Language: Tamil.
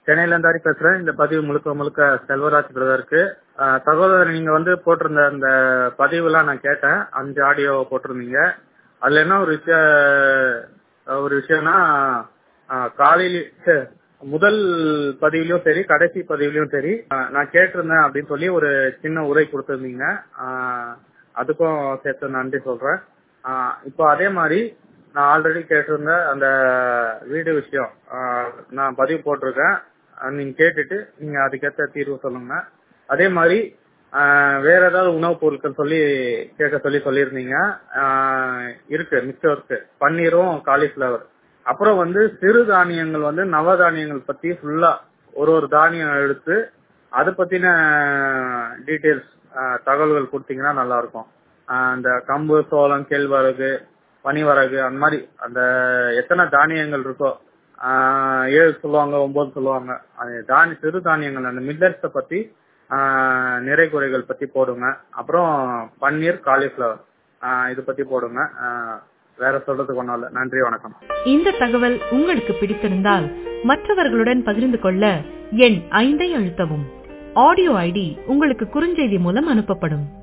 சென்னையில இருந்து ஹரி பேசுறேன் இந்த பதிவு முழுக்க முழுக்க செல்வராஜ் பிரதருக்கு ஆஹ் சகோதரர் நீங்க வந்து போட்டிருந்த அந்த பதிவுலாம் நான் கேட்டேன் அஞ்சு ஆடியோ போட்டிருந்தீங்க அதுல என்ன ஒரு விஷய ஒரு விஷயம்னா ஆஹ் காலையில ச்சே, முதல் பதிவுலயும் சரி கடைசி பதிவுலயும் சரி ஆஹ் நான் கேட்டிருந்தேன் அப்படின்னு சொல்லி ஒரு சின்ன உரை கொடுத்திருந்தீங்க ஆஹ் அதுக்கும் சேர்த்து நன்றி சொல்றேன் ஆஹ் இப்போ அதே மாதிரி நான் ஆல்ரெடி கேட்டிருந்த அந்த வீடு விஷயம் ஆஹ் நான் பதிவு போட்டிருக்கேன் ஆஹ் நீங்க கேட்டுட்டு நீங்க அதுக்கேற்ற தீர்வு சொல்லுங்க அதே மாதிரி ஆஹ் வேற ஏதாவது உணவுப் பொருட்கள் சொல்லி கேட்க சொல்லி சொல்லியிருந்தீங்க ஆஹ் இருக்கு மிச்சம் இருக்கு பன்னீரும் காலிஃபிளவர் அப்புறம் வந்து சிறு தானியங்கள் வந்து நவதானியங்கள் பத்தி ஃபுல்லா ஒரு ஒரு தானியம் எடுத்து அதை பத்தின டீட்டெயில்ஸ் தகவல்கள் கொடுத்தீங்கன்னா நல்லா இருக்கும் ஆஹ் அந்த கம்பு சோளம் கேழ்வரகு பனிவரகு அந்த மாதிரி அந்த எத்தனை தானியங்கள் இருக்கோ ஆஹ் ஏழு சொல்லுவாங்க ஒன்பது சொல்லுவாங்க அது தானி சிறு தானியங்கள் அந்த மில்லட்ஸை பத்தி ஆஹ் நிறை குறைகள் பத்தி போடுங்க அப்புறம் பன்னீர் காலிஃபிளவர் இது பத்தி போடுங்க ஆஹ் வேற சொல்றதுக்கு ஒன்றும் இல்லை நன்றி வணக்கம் இந்த தகவல் உங்களுக்கு பிடித்திருந்தால் மற்றவர்களுடன் பகிர்ந்து கொள்ள எண் ஐந்தை அழுத்தவும் ஆடியோ ஐடி உங்களுக்கு குறுஞ்செய்தி மூலம் அனுப்பப்படும்